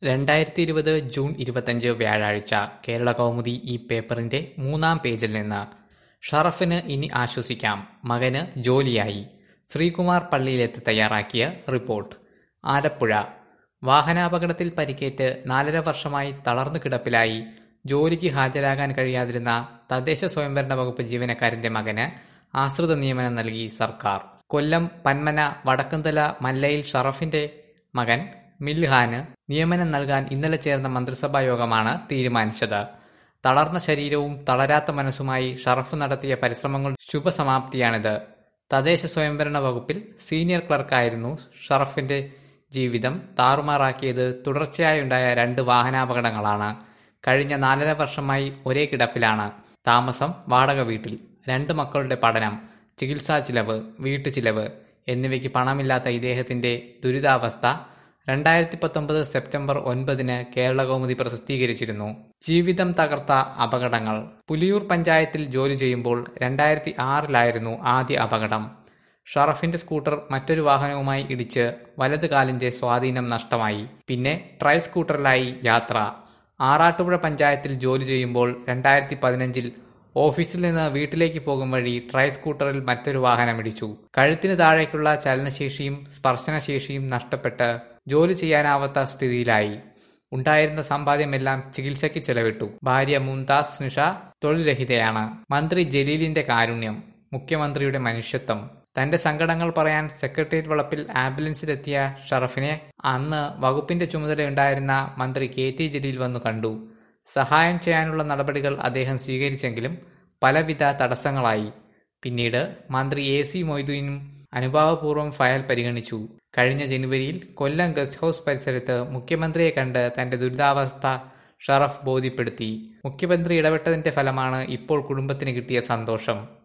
രണ്ടായിരത്തി ഇരുപത് ജൂൺ ഇരുപത്തഞ്ച് വ്യാഴാഴ്ച കേരള കൗമുദി ഈ പേപ്പറിന്റെ മൂന്നാം പേജിൽ നിന്ന് ഷറഫിന് ഇനി ആശ്വസിക്കാം മകന് ജോലിയായി ശ്രീകുമാർ പള്ളിയിലെത്തി തയ്യാറാക്കിയ റിപ്പോർട്ട് ആലപ്പുഴ വാഹനാപകടത്തിൽ പരിക്കേറ്റ് നാലര വർഷമായി തളർന്നു കിടപ്പിലായി ജോലിക്ക് ഹാജരാകാൻ കഴിയാതിരുന്ന തദ്ദേശ സ്വയംഭരണ വകുപ്പ് ജീവനക്കാരന്റെ മകന് ആശ്രിത നിയമനം നൽകി സർക്കാർ കൊല്ലം പന്മന വടക്കുംതല മല്ലയിൽ ഷറഫിന്റെ മകൻ മിൽഹാന് നിയമനം നൽകാൻ ഇന്നലെ ചേർന്ന മന്ത്രിസഭാ യോഗമാണ് തീരുമാനിച്ചത് തളർന്ന ശരീരവും തളരാത്ത മനസ്സുമായി ഷറഫ് നടത്തിയ പരിശ്രമങ്ങൾ ശുഭസമാപ്തിയാണിത് തദ്ദേശ സ്വയംഭരണ വകുപ്പിൽ സീനിയർ ക്ലർക്കായിരുന്നു ഷറഫിന്റെ ജീവിതം താറുമാറാക്കിയത് തുടർച്ചയായുണ്ടായ രണ്ട് വാഹനാപകടങ്ങളാണ് കഴിഞ്ഞ നാലര വർഷമായി ഒരേ കിടപ്പിലാണ് താമസം വാടക വീട്ടിൽ രണ്ട് മക്കളുടെ പഠനം ചികിത്സാ ചിലവ് വീട്ടുചിലവ് എന്നിവയ്ക്ക് പണമില്ലാത്ത ഇദ്ദേഹത്തിന്റെ ദുരിതാവസ്ഥ രണ്ടായിരത്തി പത്തൊമ്പത് സെപ്റ്റംബർ ഒൻപതിന് കേരള കൗമുദി പ്രസിദ്ധീകരിച്ചിരുന്നു ജീവിതം തകർത്ത അപകടങ്ങൾ പുലിയൂർ പഞ്ചായത്തിൽ ജോലി ചെയ്യുമ്പോൾ രണ്ടായിരത്തി ആറിലായിരുന്നു ആദ്യ അപകടം ഷറഫിന്റെ സ്കൂട്ടർ മറ്റൊരു വാഹനവുമായി ഇടിച്ച് വലത് കാലിന്റെ സ്വാധീനം നഷ്ടമായി പിന്നെ ട്രൈ സ്കൂട്ടറിലായി യാത്ര ആറാട്ടുപുഴ പഞ്ചായത്തിൽ ജോലി ചെയ്യുമ്പോൾ രണ്ടായിരത്തി പതിനഞ്ചിൽ ഓഫീസിൽ നിന്ന് വീട്ടിലേക്ക് പോകും വഴി ട്രൈ സ്കൂട്ടറിൽ മറ്റൊരു വാഹനം ഇടിച്ചു കഴുത്തിന് താഴേക്കുള്ള ചലനശേഷിയും സ്പർശനശേഷിയും നഷ്ടപ്പെട്ട് ജോലി ചെയ്യാനാവാത്ത സ്ഥിതിയിലായി ഉണ്ടായിരുന്ന സമ്പാദ്യമെല്ലാം ചികിത്സയ്ക്ക് ചെലവിട്ടു ഭാര്യ മുംതാസ് നിഷ തൊഴിൽരഹിതയാണ് മന്ത്രി ജലീലിന്റെ കാരുണ്യം മുഖ്യമന്ത്രിയുടെ മനുഷ്യത്വം തന്റെ സങ്കടങ്ങൾ പറയാൻ സെക്രട്ടേറിയറ്റ് വളപ്പിൽ ആംബുലൻസിലെത്തിയ ഷറഫിനെ അന്ന് വകുപ്പിന്റെ ചുമതലയുണ്ടായിരുന്ന മന്ത്രി കെ ടി ജലീൽ വന്നു കണ്ടു സഹായം ചെയ്യാനുള്ള നടപടികൾ അദ്ദേഹം സ്വീകരിച്ചെങ്കിലും പലവിധ തടസ്സങ്ങളായി പിന്നീട് മന്ത്രി എ സി മൊയ്തീനും അനുഭാവപൂർവ്വം ഫയൽ പരിഗണിച്ചു കഴിഞ്ഞ ജനുവരിയിൽ കൊല്ലം ഗസ്റ്റ് ഹൌസ് പരിസരത്ത് മുഖ്യമന്ത്രിയെ കണ്ട് തന്റെ ദുരിതാവസ്ഥ ഷറഫ് ബോധ്യപ്പെടുത്തി മുഖ്യമന്ത്രി ഇടപെട്ടതിന്റെ ഫലമാണ് ഇപ്പോൾ കുടുംബത്തിന് കിട്ടിയ സന്തോഷം